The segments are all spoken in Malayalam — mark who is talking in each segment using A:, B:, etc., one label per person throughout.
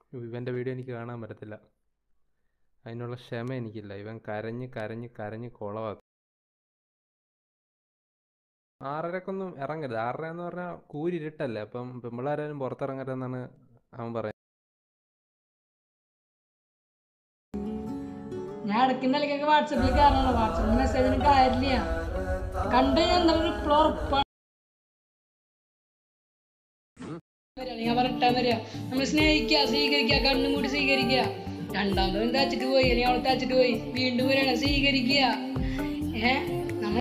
A: ഇവൻ്റെ വീഡിയോ എനിക്ക് കാണാൻ പറ്റത്തില്ല അതിനുള്ള ക്ഷമ എനിക്കില്ല ഇവൻ കരഞ്ഞ് കരഞ്ഞ് കരഞ്ഞ് കുളവാക്കും ആറരക്കൊന്നും ഇറങ്ങരുത് ആറര എന്ന് പറഞ്ഞാൽ കൂരിരുട്ടല്ലേ അപ്പം പെമ്പിള്ളാരും പുറത്തിറങ്ങരുതെന്നാണ് അവൻ പറയുന്നത്
B: ഞാൻ ഇടയ്ക്ക് നിലയ്ക്കൊക്കെ വാട്സപ്പിൽ കയറണം വാട്സപ്പിൽ മെസ്സേജിന് കാര്യമില്ല കണ്ടു ഞാൻ എന്തായാലും റിപ്ലൈ ഉറപ്പാണ് വരിക, ഞാൻ പറഞ്ഞിട്ടാ വരിക നമ്മൾ സ്നേഹിക്കുക സ്വീകരിക്കുക കണ്ണും കൂടി സ്വീകരിക്കുക രണ്ടാമതും തേച്ചിട്ട് പോയി അല്ലെങ്കിൽ അവൾ തേച്ചിട്ട് പോയി വീണ്ടും വരികയാണ് സ്വീകരിക്കുക ഏ നമ്മൾ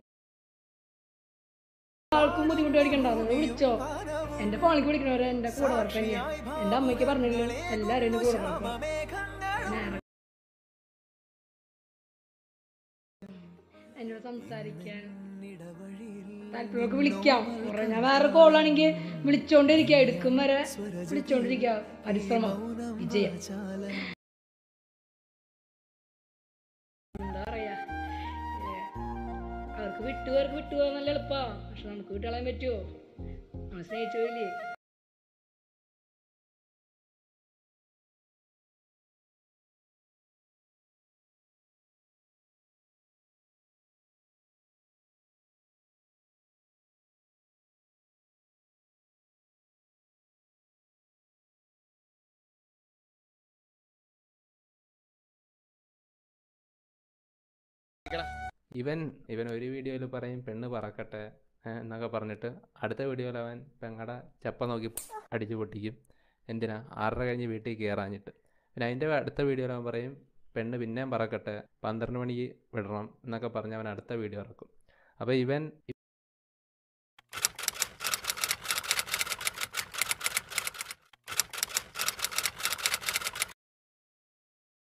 B: ആൾക്കും ബുദ്ധിമുട്ട് മേടിക്കണ്ട നിങ്ങൾ വിളിച്ചോ എന്റെ ഫോണിലേക്ക് വിളിക്കണവരെ എന്റെ കൂടെ ഉറപ്പന്നെ എന്റെ അമ്മയ്ക്ക് പറഞ്ഞില്ല എല്ലാവരും എന്റെ കൂടെ ഉറപ്പാണ് എന്നോട് സംസാരിക്കാൻ താല്പര്യമൊക്കെ വിളിക്കാം കുറെ ഞാൻ വേറെ കോളാണെങ്കിൽ വിളിച്ചോണ്ടിരിക്കുക എടുക്കും വരെ വിളിച്ചോണ്ടിരിക്കുക പരിശ്രമം വിജയം എന്താ പറയാ ഏ, അവർക്ക് വിട്ടുപോർക്ക് വിട്ടുപോകാൻ നല്ല എളുപ്പാ പക്ഷെ നമുക്ക് വിട്ടുകളയാൻ പറ്റുമോ നമ്മൾ സ്നേഹിച്ചില്ലേ
A: ഇവൻ ഇവൻ ഒരു വീഡിയോയിൽ പറയും പെണ്ണ് പറക്കട്ടെ ഏ, എന്നൊക്കെ പറഞ്ഞിട്ട് അടുത്ത വീഡിയോയിൽ അവൻ പെങ്ങടെ ചെപ്പ നോക്കി അടിച്ചു പൊട്ടിക്കും എന്തിനാ ആറര കഴിഞ്ഞ് വീട്ടിൽ കയറാഞ്ഞിട്ട് പിന്നെ അതിൻ്റെ അടുത്ത വീഡിയോയിൽ അവൻ പറയും പെണ്ണ് പിന്നെയും പറക്കട്ടെ പന്ത്രണ്ട് മണിക്ക് വിടണം എന്നൊക്കെ പറഞ്ഞ് അവൻ അടുത്ത വീഡിയോ ഇറക്കും അപ്പോൾ ഇവൻ